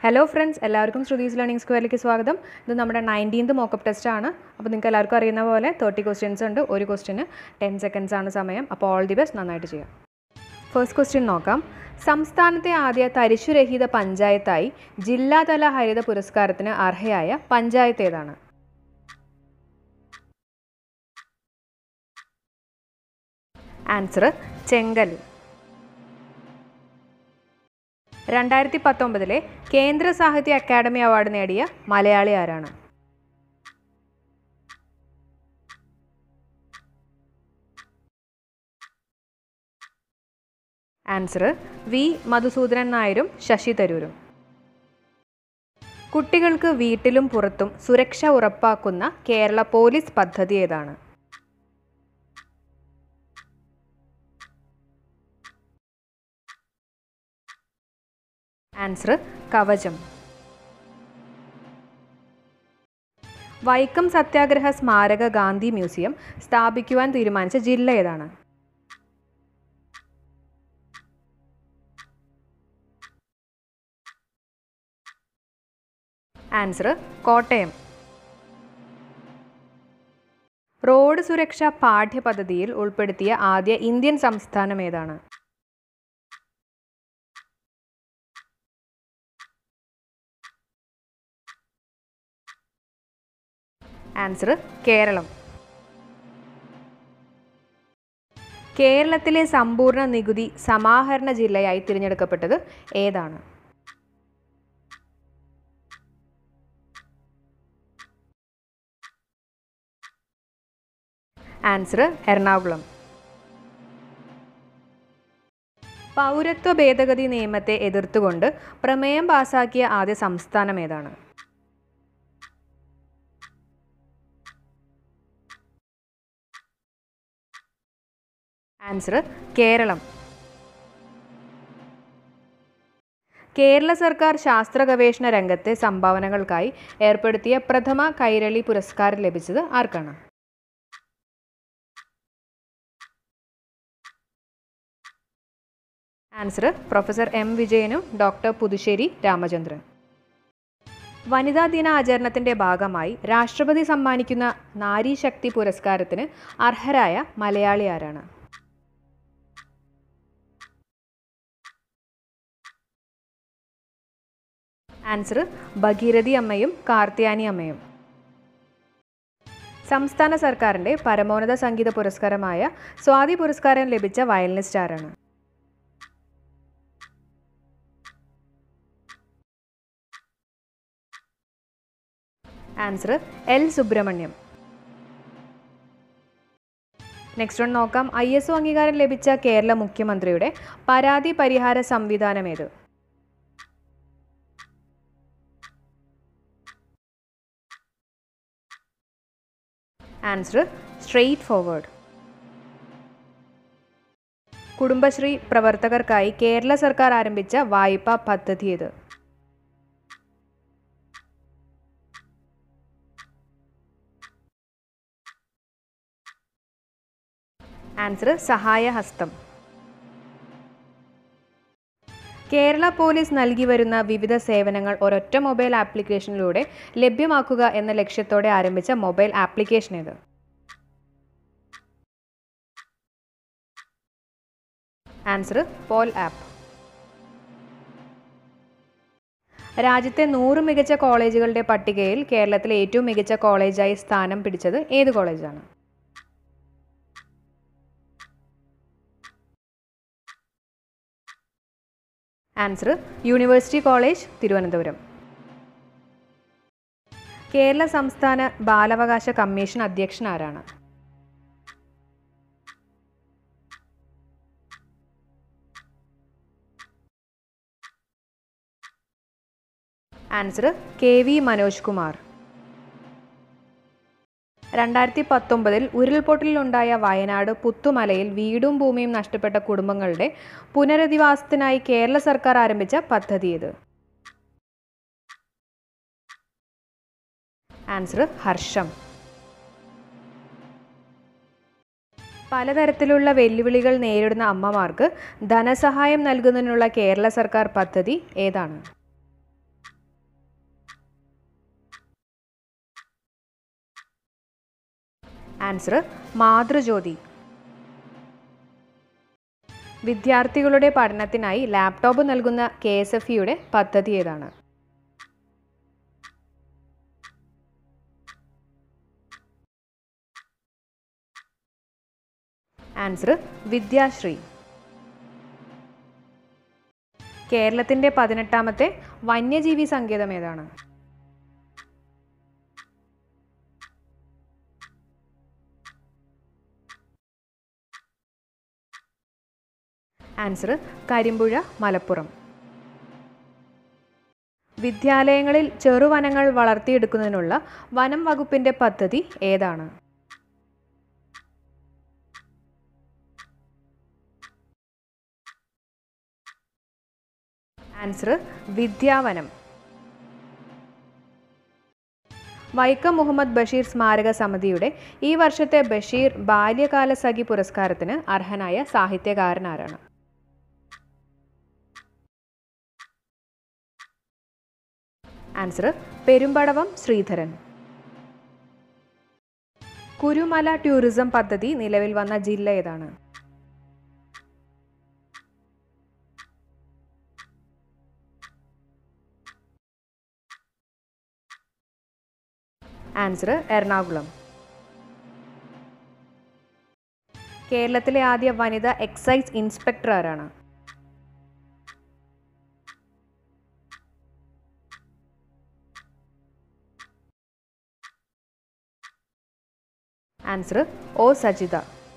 hello friends എല്ലാവർക്കും Shruthi's learning സ്ക്വയറിലേക്ക് സ്വാഗതം ഇത് നമ്മുടെ നയൻറ്റീൻത് മോക്കപ്പ് ടെസ്റ്റ് ആണ് അപ്പോൾ നിങ്ങൾക്ക് എല്ലാവർക്കും അറിയുന്ന പോലെ തേർട്ടി ക്വസ്റ്റ്യൻസ് ഉണ്ട് ഒരു ക്വസ്റ്റ്യന് ടെൻ സെക്കൻഡ്സ് ആണ് സമയം അപ്പോൾ ഓൾ ദി ബെസ്റ്റ് നന്നായിട്ട് ചെയ്യാം ഫസ്റ്റ് ക്വസ്റ്റ്യൻ നോക്കാം സംസ്ഥാനത്തെ ആദ്യ തരിശുരഹിത പഞ്ചായത്തായി ജില്ലാതല ഹരിത പുരസ്കാരത്തിന് അർഹയായ പഞ്ചായത്ത് ഏതാണ് ആൻസർ ചെങ്കൽ രണ്ടായിരത്തി പത്തൊമ്പതിലെ കേന്ദ്ര സാഹിത്യ അക്കാദമി അവാർഡ് നേടിയ മലയാളി ആരാണ് ആൻസർ വി മധുസൂദനൻ നായരും ശശി തരൂരും കുട്ടികൾക്ക് വീട്ടിലും പുറത്തും സുരക്ഷ ഉറപ്പാക്കുന്ന കേരള പോലീസ് പദ്ധതി ഏതാണ് ആൻസർ കവചം വൈക്കം സത്യാഗ്രഹ സ്മാരക ഗാന്ധി മ്യൂസിയം സ്ഥാപിക്കുവാൻ തീരുമാനിച്ച ജില്ല ഏതാണ് ആൻസർ കോട്ടയം റോഡ് സുരക്ഷ പാഠ്യപദ്ധതിയിൽ ഉൾപ്പെടുത്തിയ ആദ്യ ഇന്ത്യൻ സംസ്ഥാനം ഏതാണ് ആൻസർ കേരളം കേരളത്തിലെ സമ്പൂർണ്ണ നികുതി സമാഹരണ ജില്ലയായി തിരഞ്ഞെടുക്കപ്പെട്ടത് ഏതാണ് ആൻസർ എറണാകുളം പൗരത്വ ഭേദഗതി നിയമത്തെ എതിർത്തുകൊണ്ട് പ്രമേയം പാസാക്കിയ ആദ്യ സംസ്ഥാനം ഏതാണ് ആൻസർ കേരളം കേരള സർക്കാർ ശാസ്ത്ര ഗവേഷണ രംഗത്തെ സംഭാവനകൾക്കായി ഏർപ്പെടുത്തിയ പ്രഥമ കൈരളി പുരസ്കാരം ലഭിച്ചത് ആർക്കാണ് ആൻസർ പ്രൊഫസർ എം വിജയനും ഡോക്ടർ പുതുശ്ശേരി രാമചന്ദ്രൻ വനിതാ ദിന ആചരണത്തിന്റെ ഭാഗമായി രാഷ്ട്രപതി സമ്മാനിക്കുന്ന നാരി ശക്തി പുരസ്കാരത്തിന് അർഹരായ മലയാളി ആരാണ് ആൻസർ ഭഗീരഥി അമ്മയും കാർത്തിയാനി അമ്മയും സംസ്ഥാന സർക്കാരിന്റെ പരമോന്നത സംഗീത പുരസ്കാരമായ സ്വാതി പുരസ്കാരം ലഭിച്ച വയലിനിസ്റ്റ് ആരാണ് answer L Subramaniam next one നോക്കാം ഐ എസ് ഒ അംഗീകാരം ലഭിച്ച കേരള മുഖ്യമന്ത്രിയുടെ പരാതി പരിഹാര സംവിധാനം ഏത് ആൻസർ സ്ട്രെയിറ്റ് ഫോർവേഡ് കുടുംബശ്രീ പ്രവർത്തകർക്കായി കേരള സർക്കാർ ആരംഭിച്ച വായ്പാ പദ്ധതി ഏത് ആൻസർ സഹായഹസ്തം കേരള പോലീസ് നൽകി വരുന്ന വിവിധ സേവനങ്ങൾ ഒരൊറ്റ മൊബൈൽ ആപ്ലിക്കേഷനിലൂടെ ലഭ്യമാക്കുക എന്ന ലക്ഷ്യത്തോടെ ആരംഭിച്ച മൊബൈൽ ആപ്ലിക്കേഷൻ ഇത് ആൻസർ പോൽ ആപ്പ് രാജ്യത്തെ നൂറ് മികച്ച കോളേജുകളുടെ പട്ടികയിൽ കേരളത്തിലെ ഏറ്റവും മികച്ച കോളേജായി സ്ഥാനം പിടിച്ചത് ഏത് കോളേജാണ് answer university college Thiruvananthapuram Kerala സംസ്ഥാന ബാലാവകാശ കമ്മീഷൻ അധ്യക്ഷൻ ആരാണ് answer K V Manoj Kumar രണ്ടായിരത്തി പത്തൊമ്പതിൽ ഉരുൾപൊട്ടലിലുണ്ടായ വയനാട് പുത്തുമലയിൽ വീടും ഭൂമിയും നഷ്ടപ്പെട്ട കുടുംബങ്ങളുടെ പുനരധിവാസത്തിനായി കേരള സർക്കാർ ആരംഭിച്ച പദ്ധതി ഇത് ആൻസർ ഹർഷം പലതരത്തിലുള്ള വെല്ലുവിളികൾ നേരിടുന്ന അമ്മമാർക്ക് ധനസഹായം നൽകുന്നതിനുള്ള കേരള സർക്കാർ പദ്ധതി ഏതാണ് ആൻസർ മാതൃജ്യോതി വിദ്യാർത്ഥികളുടെ പഠനത്തിനായി ലാപ്ടോപ്പ് നൽകുന്ന കെ എസ് എഫ് ഇയുടെ പദ്ധതി ഏതാണ് ആൻസർ വിദ്യാശ്രീ കേരളത്തിൻ്റെ പതിനെട്ടാമത്തെ വന്യജീവി സങ്കേതം ഏതാണ് ആൻസർ കരിമ്പുഴ മലപ്പുറം വിദ്യാലയങ്ങളിൽ ചെറുവനങ്ങൾ വളർത്തിയെടുക്കുന്നതിനുള്ള വനം വകുപ്പിൻ്റെ പദ്ധതി ഏതാണ് ആൻസർ വിദ്യാവനം വൈക്കം മുഹമ്മദ് ബഷീർ സ്മാരക സമിതിയുടെ ഈ വർഷത്തെ ബഷീർ ബാല്യകാല സഖി പുരസ്കാരത്തിന് അർഹനായ സാഹിത്യകാരൻ ആരാണ് ആൻസർ പെരുമ്പടവം ശ്രീധരൻ കുരുമല ടൂറിസം പദ്ധതി നിലവിൽ വന്ന ജില്ല ഏതാണ് ആൻസർ എറണാകുളം കേരളത്തിലെ ആദ്യ വനിത എക്സൈസ് ഇൻസ്പെക്ടർ ആരാണ് ആൻസർ ഒ സജിത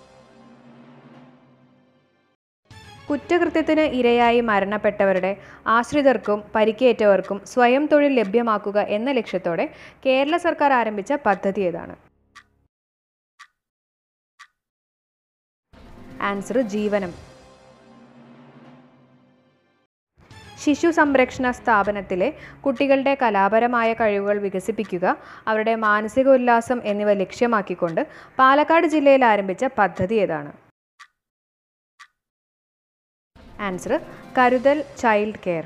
കുറ്റകൃത്യത്തിന് ഇരയായി മരണപ്പെട്ടവരുടെ ആശ്രിതർക്കും പരിക്കേറ്റവർക്കും സ്വയം തൊഴിൽ ലഭ്യമാക്കുക എന്ന ലക്ഷ്യത്തോടെ കേരള സർക്കാർ ആരംഭിച്ച പദ്ധതി ഏതാണ് ആൻസർ ജീവനം ശിശു സംരക്ഷണ സ്ഥാപനത്തിലെ കുട്ടികളുടെ കലാപരമായ കഴിവുകൾ വികസിപ്പിക്കുക അവരുടെ മാനസിക ഉല്ലാസം എന്നിവ ലക്ഷ്യമാക്കിക്കൊണ്ട് പാലക്കാട് ജില്ലയിൽ ആരംഭിച്ച പദ്ധതി ഏതാണ് ആൻസർ കരുതൽ ചൈൽഡ് കെയർ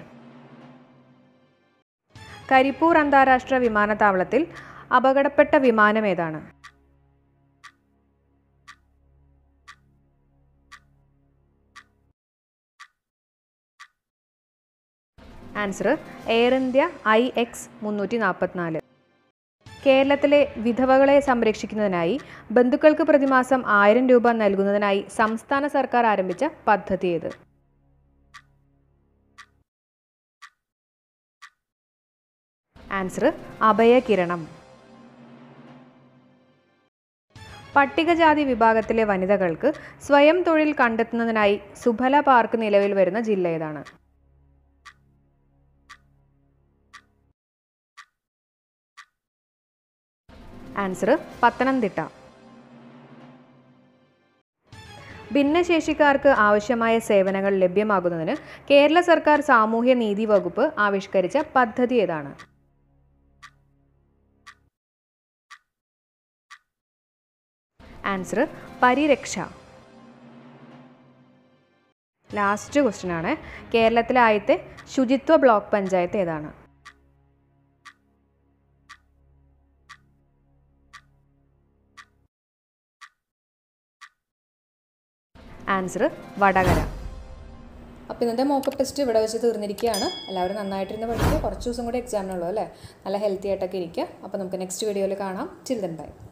കരിപ്പൂർ അന്താരാഷ്ട്ര വിമാനത്താവളത്തിൽ അപകടപ്പെട്ട വിമാനം ഏതാണ് answer air India I X മുന്നൂറ്റി നാൽപ്പത്തിനാല് കേരളത്തിലെ വിധവകളെ സംരക്ഷിക്കുന്നതിനായി ബന്ധുക്കൾക്ക് പ്രതിമാസം ആയിരം രൂപ നൽകുന്നതിനായി സംസ്ഥാന സർക്കാർ ആരംഭിച്ച പദ്ധതി ഏത് ആൻസർ അഭയകിരണം പട്ടികജാതി വിഭാഗത്തിലെ വനിതകൾക്ക് സ്വയം തൊഴിൽ കണ്ടെത്തുന്നതിനായി സുഫല പാർക്ക് നിലവിൽ വരുന്ന ജില്ല ഏതാണ് ആൻസർ പത്തനംതിട്ട ഭിന്നശേഷിക്കാർക്ക് ആവശ്യമായ സേവനങ്ങൾ ലഭ്യമാകുന്നതിന് കേരള സർക്കാർ സാമൂഹ്യ നീതി വകുപ്പ് ആവിഷ്കരിച്ച പദ്ധതി ഏതാണ് ആൻസർ പരിരക്ഷ ലാസ്റ്റ് ക്വസ്റ്റ്യൻ ആണ് കേരളത്തിലെ ആദ്യത്തെ ശുചിത്വ ബ്ലോക്ക് പഞ്ചായത്ത് ഏതാണ് ആൻസർ വടകര അപ്പോൾ ഇന്നത്തെ മോക്കപ്പ് ടെസ്റ്റ് ഇവിടെ വെച്ച് തീർന്നിരിക്കുകയാണ് എല്ലാവരും നന്നായിട്ടിരുന്ന് പഠിക്കുക കുറച്ച് ദിവസം കൂടി എക്സാമിനുള്ളൂ അല്ലേ നല്ല ഹെൽത്തി ആയിട്ടൊക്കെ ഇരിക്കുക അപ്പോൾ നമുക്ക് നെക്സ്റ്റ് വീഡിയോയിൽ കാണാം ചിൽഡ്രൻ ബൈ